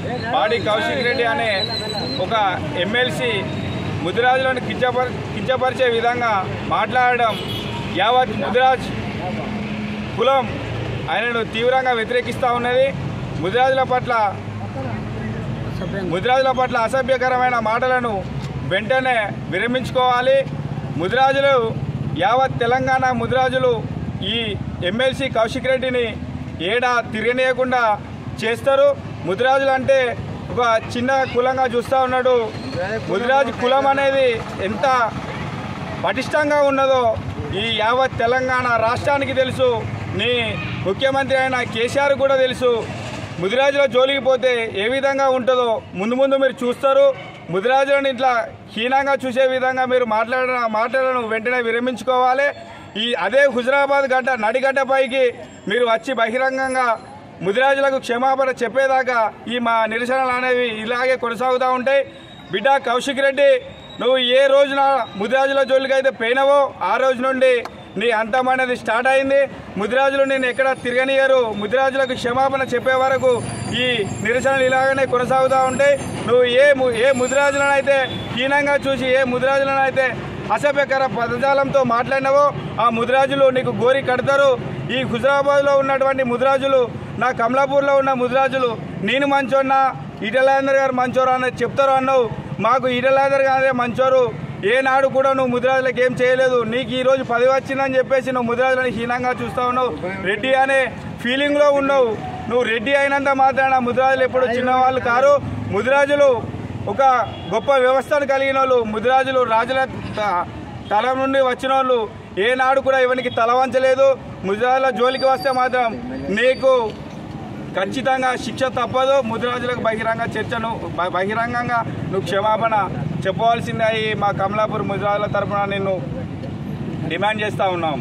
పాడి కౌశిక్ రెడ్డి అనే ఒక ఎమ్మెల్సీ ముదిరాజులను కించపరి కించపరిచే విధంగా మాట్లాడడం యావత్ ముదిరాజ్ కులం ఆయనను తీవ్రంగా వ్యతిరేకిస్తూ ఉన్నది ముదిరాజుల పట్ల ముదిరాజుల పట్ల అసభ్యకరమైన మాటలను వెంటనే విరమించుకోవాలి ముదిరాజులు యావత్ తెలంగాణ ముదిరాజులు ఈ ఎమ్మెల్సీ కౌశిక్ రెడ్డిని ఏడా తిరగనీయకుండా చేస్తారు ముదిరాజులు అంటే ఒక చిన్న కులంగా చూస్తూ ఉన్నాడు ముదిరాజు కులం అనేది ఎంత పటిష్టంగా ఉన్నదో ఈ యావత్ తెలంగాణ రాష్ట్రానికి తెలుసు నీ ముఖ్యమంత్రి అయిన కేసీఆర్ కూడా తెలుసు ముదిరాజుల జోలికి పోతే ఏ విధంగా ఉంటుందో ముందు ముందు మీరు చూస్తారు ముదిరాజులను ఇట్లా హీనంగా చూసే విధంగా మీరు మాట్లాడిన మాటలను వెంటనే విరమించుకోవాలి ఈ అదే హుజరాబాద్ గడ్డ నడిగడ్డ పైకి మీరు వచ్చి బహిరంగంగా ముదిరాజులకు క్షమాపణ చెప్పేదాకా ఈ మా నిరసనలు అనేవి ఇలాగే కొనసాగుతూ ఉంటాయి బిడ్డ కౌశిక్ రెడ్డి నువ్వు ఏ రోజున ముదిరాజుల జోలికి అయితే పోయినావో ఆ రోజు నుండి నీ అంతం అనేది స్టార్ట్ అయింది ముదిరాజులు నేను ఎక్కడ తిరగనియరు ముదిరాజులకు క్షమాపణ చెప్పే వరకు ఈ నిరసనలు ఇలాగనే కొనసాగుతూ ఉంటాయి నువ్వు ఏ ము- ఏ ముదిరాజులను అయితే హీనంగా చూసి ఏ ముదిరాజులను అయితే అసభ్యకర పదజాలంతో మాట్లాడినావో ఆ ముదిరాజులు నీకు గోరి కడతారు ఈ హుజరాబాద్లో ఉన్నటువంటి ముదిరాజులు నా కమలాపూర్లో ఉన్న ముదిరాజులు నేను మంచోన్నా ఈటలాందర్ గారు మంచోరు అని చెప్తారు అన్నావు మాకు ఈటలాందర్ గారే మంచోరు ఏనాడు కూడా నువ్వు ముదిరాజులకు ఏం చేయలేదు నీకు ఈ రోజు పది వచ్చిందని చెప్పేసి నువ్వు ముదిరాజులను హీనంగా చూస్తా ఉన్నావు రెడ్డి అనే ఫీలింగ్లో ఉన్నావు నువ్వు రెడ్డి అయినంత మాత్రాన ముదిరాజులు ఎప్పుడు చిన్నవాళ్ళు కారు ముదిరాజులు ఒక గొప్ప వ్యవస్థను కలిగిన వాళ్ళు ముదిరాజులు రాజుల త- తల నుండి వచ్చిన వాళ్ళు ఏనాడు కూడా ఇవనికి తల వంచలేదు ముదిరాజుల జోలికి వస్తే మాత్రం నీకు ఖచ్చితంగా శిక్ష తప్పదు ముదిరాజులకు బహిరంగ చర్చను బ- బహిరంగంగా నువ్వు క్షమాపణ చెప్పవలసిందే ఈ మా కమలాపూర్ ముదిరాజుల తరపున నిన్ను డిమాండ్ చేస్తూ ఉన్నాం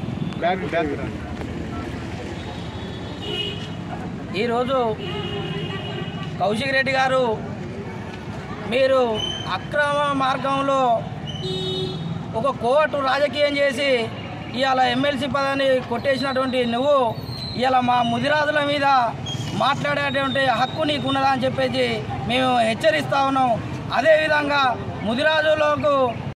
ఈరోజు కౌశిక్ రెడ్డి గారు మీరు అక్రమ మార్గంలో ఒక కోర్టు రాజకీయం చేసి ఇవాళ ఎమ్మెల్సీ పదాన్ని కొట్టేసినటువంటి నువ్వు ఇవాళ మా ముదిరాజుల మీద మాట్లాడేటువంటి హక్కు నీకు ఉన్నదా అని చెప్పేసి మేము హెచ్చరిస్తా ఉన్నాం అదేవిధంగా ముదిరాజులకు